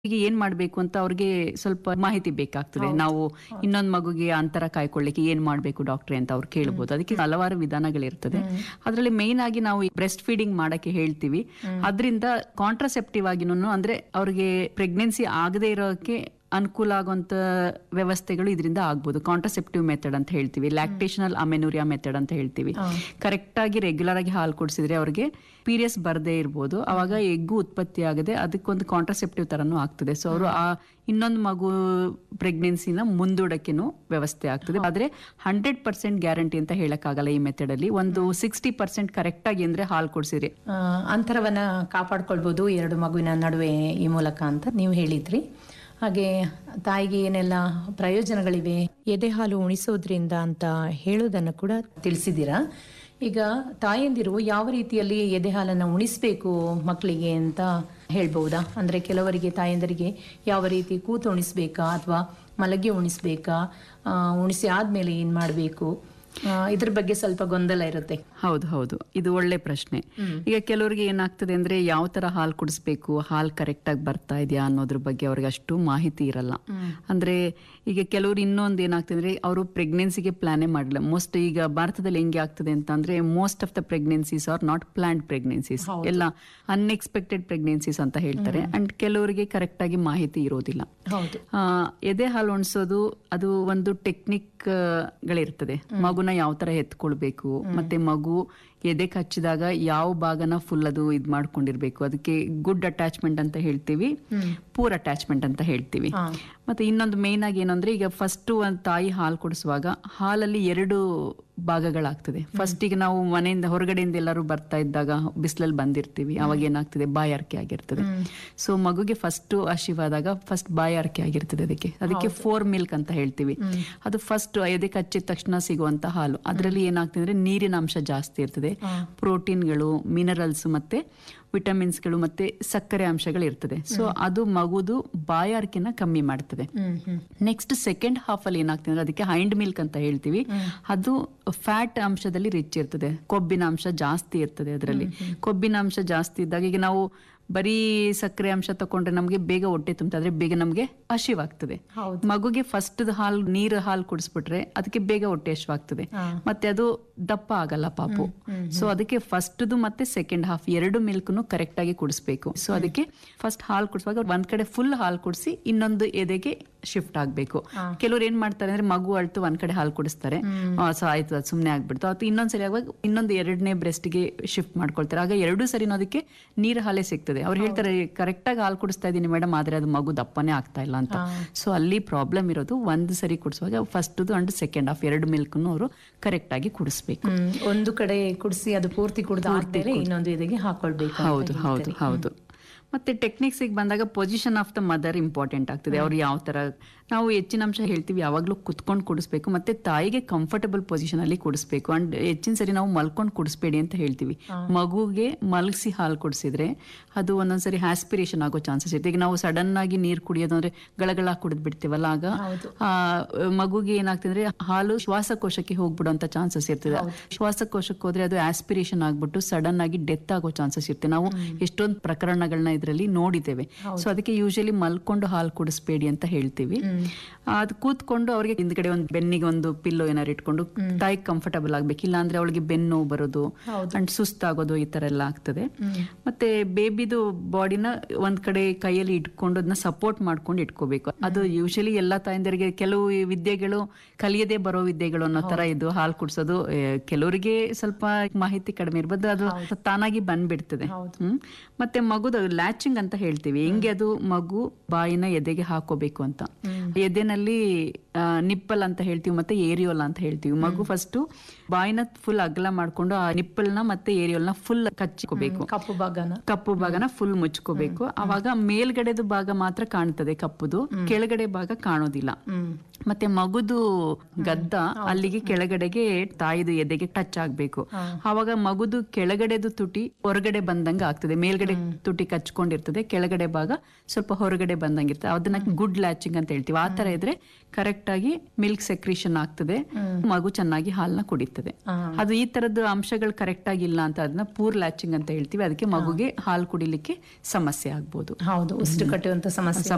ಈಗ ಏನ್ ಮಾಡ್ಬೇಕು ಅಂತ ಅವ್ರಿಗೆ ಸ್ವಲ್ಪ ಮಾಹಿತಿ ಬೇಕಾಗ್ತದೆ ನಾವು ಇನ್ನೊಂದ್ ಮಗುಗೆ ಅಂತರ ಕಾಯ್ಕೊಳ್ಳಿಕ್ಕೆ ಏನ್ ಮಾಡ್ಬೇಕು ಡಾಕ್ಟ್ರೆ ಅಂತ ಅವ್ರು ಕೇಳ್ಬೋದು ಅದಕ್ಕೆ ಹಲವಾರು ವಿಧಾನಗಳಿರ್ತದೆ ಅದರಲ್ಲಿ ಮೇನ್ ಆಗಿ ನಾವು ಬ್ರೆಸ್ಟ್ ಫೀಡಿಂಗ್ ಮಾಡಕ್ಕೆ ಹೇಳ್ತೀವಿ ಅದರಿಂದ ಕಾಂಟ್ರಸೆಪ್ಟಿವ್ ಆಗಿನೂ ಅಂದ್ರೆ ಅವ್ರಿಗೆ ಪ್ರೆಗ್ನೆನ್ಸಿ ಆಗದೆ ಇರೋಕೆ ಅನುಕೂಲ ಆಗುವಂತ ವ್ಯವಸ್ಥೆಗಳು ಇದರಿಂದ ಆಗ್ಬೋದು ಕಾಂಟ್ರಸೆಪ್ಟಿವ್ ಮೆಥಡ್ ಅಂತ ಹೇಳ್ತೀವಿ ಲ್ಯಾಕ್ಟೇಷನಲ್ ಅಮೆನುರಿಯಾ ಮೆಥಡ್ ಅಂತ ಹೇಳ್ತೀವಿ ಕರೆಕ್ಟ್ ಆಗಿ ರೆಗ್ಯುಲರ್ ಆಗಿ ಹಾಲು ಕುಡಿಸಿದ್ರೆ ಅವ್ರಿಗೆ ಪೀರಿಯಸ್ ಬರದೇ ಇರ್ಬೋದು ಅವಾಗ ಎಗ್ಗು ಉತ್ಪತ್ತಿ ಆಗದೆ ಅದಕ್ಕೊಂದು ಕಾಂಟ್ರಸೆಪ್ಟಿವ್ ತರನು ಆಗ್ತದೆ ಸೊ ಅವರು ಆ ಇನ್ನೊಂದು ಮಗು ಪ್ರೆಗ್ನೆನ್ಸಿನ ಮುಂದೂಡಕ್ಕೆನೂ ವ್ಯವಸ್ಥೆ ಆಗ್ತದೆ ಆದ್ರೆ ಹಂಡ್ರೆಡ್ ಪರ್ಸೆಂಟ್ ಗ್ಯಾರಂಟಿ ಅಂತ ಹೇಳಕ್ಕಾಗಲ್ಲ ಈ ಮೆಥಡ್ ಅಲ್ಲಿ ಒಂದು ಸಿಕ್ಸ್ಟಿ ಪರ್ಸೆಂಟ್ ಕರೆಕ್ಟ್ ಆಗಿ ಅಂದ್ರೆ ಹಾಲು ಕುಡಿಸಿದ್ರೆ ಆ, ಅಂತರವನ್ನ ಕಾಪಾಡ್ಕೊಳ್ಬೋದು ಎರಡು ಮಗುವಿನ ನಡುವೆ ಈ ಮೂಲಕ ಅಂತ ನೀವು ಹೇಳಿದ್ರಿ ಹಾಗೆ ತಾಯಿಗೆ ಏನೆಲ್ಲ ಪ್ರಯೋಜನಗಳಿವೆ ಎದೆ ಹಾಲು ಉಣಿಸೋದ್ರಿಂದ ಅಂತ ಹೇಳೋದನ್ನು ಕೂಡ ತಿಳಿಸಿದ್ದೀರಾ ಈಗ ತಾಯಂದಿರು ಯಾವ ರೀತಿಯಲ್ಲಿ ಎದೆ ಹಾಲನ್ನು ಉಣಿಸ್ಬೇಕು ಮಕ್ಕಳಿಗೆ ಅಂತ ಹೇಳ್ಬಹುದಾ ಅಂದ್ರೆ ಕೆಲವರಿಗೆ ತಾಯಂದರಿಗೆ ಯಾವ ರೀತಿ ಕೂತು ಉಣಿಸ್ಬೇಕಾ ಅಥವಾ ಮಲಗಿ ಉಣಿಸ್ಬೇಕಾ ಆ, ಉಣಿಸಿ ಆದ್ಮೇಲೆ ಏನ್ ಮಾಡಬೇಕು ಇದ್ರ ಬಗ್ಗೆ ಸ್ವಲ್ಪ ಗೊಂದಲ ಇರುತ್ತೆ ಹೌದು ಹೌದು ಇದು ಒಳ್ಳೆ ಪ್ರಶ್ನೆ ಈಗ ಕೆಲವರಿಗೆ ಏನಾಗ್ತದೆ ಅಂದ್ರೆ ಯಾವ ತರ ಹಾಲು ಕುಡಿಸ್ಬೇಕು ಹಾಲು ಕರೆಕ್ಟ್ ಆಗಿ ಬರ್ತಾ ಇದೆಯಾ ಅನ್ನೋದ್ರ ಬಗ್ಗೆ ಅವ್ರಿಗೆ ಅಷ್ಟು ಮಾಹಿತಿ ಇರಲ್ಲ ಅಂದ್ರೆ ಈಗ ಕೆಲವರು ಇನ್ನೊಂದು ಏನಾಗ್ತದೆ ಅಂದ್ರೆ ಅವರು ಪ್ರೆಗ್ನೆನ್ಸಿಗೆ ಪ್ಲಾನೇ ಮಾಡಿಲ್ಲ ಮೋಸ್ಟ್ ಈಗ ಭಾರತದಲ್ಲಿ ಹೆಂಗೆ ಆಗ್ತದೆ ಅಂತ ಅಂದ್ರೆ most of the pregnancies are not planned pregnancies ಎಲ್ಲ ಅನ್ಎಕ್ಸ್ಪೆಕ್ಟೆಡ್ ಪ್ರೆಗ್ನೆನ್ಸೀಸ್ ಅಂತ ಹೇಳ್ತಾರೆ ಅಂಡ್ ಕೆಲವರಿಗೆ ಕರೆಕ್ಟ್ ಆಗಿ ಮಾಹಿತಿ ಇರೋದಿಲ್ಲ ಹೌದು ಆ, ಎದೆ ಹಾಲು ಉಣಿಸೋದು ಅದು ಒಂದು ಟೆಕ್ನಿಕ್ ಗಳಿರ್ತದೆ ಮಗುನ ಯಾವ ತರ ಎತ್ಕೊಳ್ಬೇಕು ಮತ್ತೆ ಮಗು ಎದೆ ಹಚ್ಚಿದಾಗ ಯಾವ ಭಾಗನ ಫುಲ್ ಅದು ಇದ್ ಮಾಡ್ಕೊಂಡಿರ್ಬೇಕು ಅದಕ್ಕೆ ಗುಡ್ ಅಟ್ಯಾಚ್ಮೆಂಟ್ ಅಂತ ಹೇಳ್ತೀವಿ ಪೂರ್ ಅಟ್ಯಾಚ್ಮೆಂಟ್ ಅಂತ ಹೇಳ್ತೀವಿ ಮತ್ತೆ ಇನ್ನೊಂದು ಮೇನ್ ಆಗಿ ಏನು ಅಂದ್ರೆ ಈಗ ಫಸ್ಟ್ ಒಂದ್ ತಾಯಿ ಹಾಲು ಕುಡಿಸುವಾಗ ಹಾಲಲ್ಲಿ ಎರಡು ಭಾಗಗಳಾಗ್ತದೆ ಫಸ್ಟ್ ಈಗ ನಾವು ಮನೆಯಿಂದ ಹೊರಗಡೆಯಿಂದ ಎಲ್ಲರೂ ಬರ್ತಾ ಇದ್ದಾಗ ಬಿಸಿಲಲ್ಲಿ ಬಂದಿರ್ತೀವಿ ಅವಾಗ ಏನಾಗ್ತದೆ ಬಾಯಾರಿಕೆ ಆಗಿರ್ತದೆ ಸೊ ಮಗುಗೆ ಫಸ್ಟ್ ಹಸಿವಾದಾಗ ಫಸ್ಟ್ ಬಾಯಾರಿಕೆ ಆಗಿರ್ತದೆ ಅದಕ್ಕೆ ಅದಕ್ಕೆ ಫೋರ್ ಮಿಲ್ಕ್ ಅಂತ ಹೇಳ್ತೀವಿ ಅದು ಫಸ್ಟ್ ಎದೆಗೆ ಹಚ್ಚಿದ ತಕ್ಷಣ ಸಿಗುವಂತ ಹಾಲು ಅದರಲ್ಲಿ ಏನಾಗ್ತದೆ ಅಂದ್ರೆ ನೀರಿನ ಅಂಶ ಜಾಸ್ತಿ ಇರ್ತದೆ ಪ್ರೋಟೀನ್ಗಳು ಮಿನರಲ್ಸ್ ಮತ್ತೆ ವಿಟಮಿನ್ಸ್ಗಳು ಮತ್ತೆ ಸಕ್ಕರೆ ಅಂಶಗಳು ಇರ್ತದೆ ಸೊ ಅದು ಮಗುದು ಬಾಯಾರಿಕೆನ ಕಮ್ಮಿ ಮಾಡ್ತದೆ ನೆಕ್ಸ್ಟ್ ಸೆಕೆಂಡ್ ಹಾಫ್ ಅಲ್ಲಿ ಏನಾಗ್ತದೆ ಅಂದ್ರೆ ಅದಕ್ಕೆ ಹೈಂಡ್ ಮಿಲ್ಕ್ ಅಂತ ಹೇಳ್ತೀವಿ ಅದು ಫ್ಯಾಟ್ ಅಂಶದಲ್ಲಿ ರಿಚ್ ಇರ್ತದೆ ಕೊಬ್ಬಿನ ಅಂಶ ಜಾಸ್ತಿ ಇರ್ತದೆ ಅದರಲ್ಲಿ ಕೊಬ್ಬಿನ ಅಂಶ ಜಾಸ್ತಿ ಇದ್ದಾಗ ಈಗ ನಾವು ಬರೀ ಸಕ್ಕರೆ ಅಂಶ ತಕೊಂಡ್ರೆ ನಮಗೆ ಬೇಗ ಹೊಟ್ಟೆ ತುಂಬ್ತದೆ ಬೇಗ ನಮಗೆ ಹಸಿವಾಗ್ತದೆ ಮಗುಗೆ ಫಸ್ಟ್ ಹಾಲು ನೀರು ಹಾಲು ಕುಡಿಸ್ಬಿಟ್ರೆ ಅದಕ್ಕೆ ಬೇಗ ಹೊಟ್ಟೆ ಹಸಿವಾಗ್ತದೆ ಮತ್ತೆ ಅದು ದಪ್ಪ ಆಗಲ್ಲ ಪಾಪು ಸೊ ಅದಕ್ಕೆ ಫಸ್ಟ್ ಮತ್ತೆ ಸೆಕೆಂಡ್ ಹಾಫ್ ಎರಡು ಮಿಲ್ಕ್ನು ಕರೆಕ್ಟ್ ಆಗಿ ಕುಡಿಸ್ಬೇಕು ಸೊ ಅದಕ್ಕೆ ಫಸ್ಟ್ ಹಾಲು ಕುಡಿಸುವಾಗ ಒಂದ್ ಕಡೆ ಫುಲ್ ಹಾಲು ಕುಡಿಸಿ ಇನ್ನೊಂದು ಎದೆಗೆ ಶಿಫ್ಟ್ ಆಗ್ಬೇಕು ಕೆಲವ್ರು ಏನ್ ಮಾಡ್ತಾರೆ ಅಂದ್ರೆ ಮಗು ಅಳ್ತು ಒಂದ್ ಕಡೆ ಹಾಲು ಕುಡಿಸ್ತಾರೆ ಆ, ಸೊ ಆಯ್ತು ಅದು ಸುಮ್ನೆ ಆಗ್ಬಿಡ್ತು ಅಥವಾ ಇನ್ನೊಂದ್ ಸರಿ ಆಗುವಾಗ ಇನ್ನೊಂದು ಎರಡನೇ ಬ್ರೆಸ್ಟ್ಗೆ ಶಿಫ್ಟ್ ಮಾಡ್ಕೊಳ್ತಾರೆ ಆಗ ಎರಡು ಸರಿನೂ ಅದಕ್ಕೆ ನೀರು ಹಾಲೇ ಸಿಗ್ತದೆ ಅವ್ರು ಹೇಳ್ತಾರೆ ಕರೆಕ್ಟ್ ಆಗಿ ಹಾಲು ಕುಡಿಸ್ತಾ ಇದೀನಿ ಮೇಡಮ್ ಆದ್ರೆ ಅದು ಮಗು ದಪ್ಪನೇ ಆಗ್ತಾ ಇಲ್ಲ ಅಂತ ಸೊ ಅಲ್ಲಿ ಪ್ರಾಬ್ಲಮ್ ಇರೋದು ಒಂದ್ ಸರಿ ಕುಡಿಸುವಾಗ ಫಸ್ಟ್ ಅಂಡ್ ಸೆಕೆಂಡ್ ಹಾಫ್ ಎರಡು ಮಿಲ್ಕ್ನು ಅವರು ಕರೆಕ್ಟ್ ಆಗಿ ಕುಡಿಸ್ಬೇಕು ಹ್ಮ್. ಒಂದು ಕಡೆ ಕುಡಿಸಿ ಅದು ಪೂರ್ತಿ ಕುಡ್ದ ಆದ್ಮೇಲೆ ಇನ್ನೊಂದು ಇದಕ್ಕೆ ಹಾಕೊಳ್ಬೇಕು ಅಂತ ಹೌದು ಹೌದು ಹೌದು ಮತ್ತೆ ಟೆಕ್ನಿಕ್ಸ್ ಬಂದಾಗ position of the mother important ಆಗ್ತದೆ ಅವ್ರು ಯಾವ ತರ ನಾವು ಹೆಚ್ಚಿನ ಅಂಶ ಹೇಳ್ತೀವಿ ಯಾವಾಗ್ಲೂ ಕುತ್ಕೊಂಡು ಕುಡಿಸ್ಬೇಕು ಮತ್ತೆ ತಾಯಿಗೆ ಕಂಫರ್ಟಬಲ್ ಪೊಸಿಷನ್ ಅಲ್ಲಿ ಕುಡಿಸ್ಬೇಕು ಅಂಡ್ ಹೆಚ್ಚಿನ ಸರಿ ನಾವು ಮಲ್ಕೊಂಡು ಕುಡಿಸ್ಬೇಡಿ ಅಂತ ಹೇಳ್ತೀವಿ ಮಗುಗೆ ಮಲಗಿಸಿ ಹಾಲು ಕುಡಿಸಿದ್ರೆ ಅದು ಒಂದೊಂದ್ಸರಿ ಆಸ್ಪಿರೇಷನ್ ಆಗೋ ಚಾನ್ಸಸ್ ಇರುತ್ತೆ ಈಗ ನಾವು ಸಡನ್ ಆಗಿ ನೀರು ಕುಡಿಯೋದು ಅಂದ್ರೆ ಗಳಗಳ ಕುಡಿದ್ ಬಿಡ್ತೀವಲ್ಲ ಆಗ ಆ ಮಗುಗೆ ಏನಾಗ್ತದೆ ಅಂದ್ರೆ ಹಾಲು ಶ್ವಾಸಕೋಶಕ್ಕೆ ಹೋಗ್ಬಿಡುವಂತ ಚಾನ್ಸಸ್ ಇರ್ತದೆ ಶ್ವಾಸಕೋಶಕ್ಕೆ ಹೋದ್ರೆ ಅದು ಆಸ್ಪಿರೇಷನ್ ಆಗ್ಬಿಟ್ಟು ಸಡನ್ ಆಗಿ ಡೆತ್ ಆಗೋ ಚಾನ್ಸಸ್ ಇರುತ್ತೆ ನಾವು ಎಷ್ಟೊಂದು ಪ್ರಕರಣಗಳನ್ನ ಇದರಲ್ಲಿ ನೋಡಿದ್ದೇವೆ ಸೊ ಅದಕ್ಕೆ ಯೂಶಲಿ ಮಲ್ಕೊಂಡು ಹಾಲು ಕುಡಿಸ್ಬೇಡಿ ಅಂತ ಹೇಳ್ತೀವಿ ಅದು ಕೂತ್ಕೊಂಡು ಅವ್ರಿಗೆ ಹಿಂದ್ಗಡೆ ಒಂದು ಬೆನ್ನಿಗೆ ಒಂದು ಪಿಲ್ಲೋ ಏನಾರು ಇಟ್ಕೊಂಡು ತಾಯಿ ಕಂಫರ್ಟಬಲ್ ಆಗ್ಬೇಕು ಇಲ್ಲ ಅಂದ್ರೆ ಅವಳಿಗೆ ಬೆನ್ನು ಬರೋದು ಅಂಡ್ ಸುಸ್ತಾಗೋದು ಈ ತರ ಎಲ್ಲ ಆಗ್ತದೆ ಮತ್ತೆ ಬೇಬಿದು ಬಾಡಿನ ಒಂದ್ ಕಡೆ ಕೈಯಲ್ಲಿ ಇಟ್ಕೊಂಡು ಅದನ್ನ ಸಪೋರ್ಟ್ ಮಾಡ್ಕೊಂಡು ಇಟ್ಕೋಬೇಕು ಅದು ಯೂಶಲಿ ಎಲ್ಲಾ ತಾಯಂದಿರಿಗೆ ಕೆಲವು ಈ ವಿದ್ಯೆಗಳು ಕಲಿಯದೆ ಬರೋ ವಿದ್ಯೆಗಳು ಅನ್ನೋ ತರ ಇದು ಹಾಲು ಕುಡ್ಸೋದು ಆ, ಕೆಲವರಿಗೆ ಸ್ವಲ್ಪ ಮಾಹಿತಿ ಕಡಿಮೆ ಇರ್ಬೋದು ಅದು ತಾನಾಗಿ ಬಂದ್ಬಿಡ್ತದೆ ಹ್ಮ್ ಮತ್ತೆ ಮಗುದು ಲ್ಯಾಚಿಂಗ್ ಅಂತ ಹೇಳ್ತೀವಿ ಹೆಂಗೆ ಅದು ಮಗು ಬಾಯಿನ ಎದೆಗೆ ಹಾಕೋಬೇಕು ಅಂತ ಎದೆನಲ್ಲಿ ನಿಪ್ಪಲ್ ಅಂತ ಹೇಳ್ತೀವಿ ಮತ್ತೆ ಏರಿಯೋಲ್ ಅಂತ ಹೇಳ್ತೀವಿ ಮಗು ಫಸ್ಟ್ ಬಾಯಿನ ಫುಲ್ ಅಗಲ ಮಾಡ್ಕೊಂಡು ಆ ನಿಪ್ಪಲ್ನ ಮತ್ತೆ ಏರಿಯೋಲ್ನ ಫುಲ್ ಕಚ್ಚಿಕೋಬೇಕು ಕಪ್ಪು ಭಾಗನ ಕಪ್ಪು ಭಾಗನ ಫುಲ್ ಮುಚ್ಕೋಬೇಕು ಅವಾಗ ಮೇಲ್ಗಡೆದು ಭಾಗ ಮಾತ್ರ ಕಾಣ್ತದೆ ಕಪ್ಪುದು ಕೆಳಗಡೆ ಭಾಗ ಕಾಣೋದಿಲ್ಲ ಮತ್ತೆ ಮಗುದು ಗದ್ದ ಅಲ್ಲಿಗೆ ಕೆಳಗಡೆಗೆ ತಾಯಿದು ಎದೆಗೆ ಟಚ್ ಆಗ್ಬೇಕು ಅವಾಗ ಮಗುದು ಕೆಳಗಡೆದು ತುಟಿ ಹೊರಗಡೆ ಬಂದಂಗ ಆಗ್ತದೆ ಮೇಲ್ಗಡೆ ತುಟಿ ಕಚ್ಕೊಂಡಿರ್ತದೆ ಕೆಳಗಡೆ ಭಾಗ ಸ್ವಲ್ಪ ಹೊರಗಡೆ ಬಂದಂಗಿರ್ತದೆ ಅದನ್ನ ಗುಡ್ ಲ್ಯಾಚಿಂಗ್ ಅಂತ ಹೇಳ್ತೀವಿ ಆ ತರ ಇದ್ರೆ ಕರೆಕ್ಟ್ ಆಗಿ ಮಿಲ್ಕ್ ಸೆಕ್ರೀಷನ್ ಆಗ್ತದೆ ಮಗು ಚೆನ್ನಾಗಿ ಹಾಲನ್ನ ಕುಡಿತದೆ ಅದು ಈ ತರದ್ದು ಅಂಶಗಳು ಕರೆಕ್ಟ್ ಆಗಿಲ್ಲ ಅಂತ ಅದನ್ನ ಪೂರ್ ಲ್ಯಾಚಿಂಗ್ ಅಂತ ಹೇಳ್ತೀವಿ ಅದಕ್ಕೆ ಮಗುಗೆ ಹಾಲು ಕುಡಿಲಿಕ್ಕೆ ಸಮಸ್ಯೆ ಆಗ್ಬೋದು ಹೌದು ಉಸಿರು ಕಟ್ಟುವಂತ ಸಮಸ್ಯೆ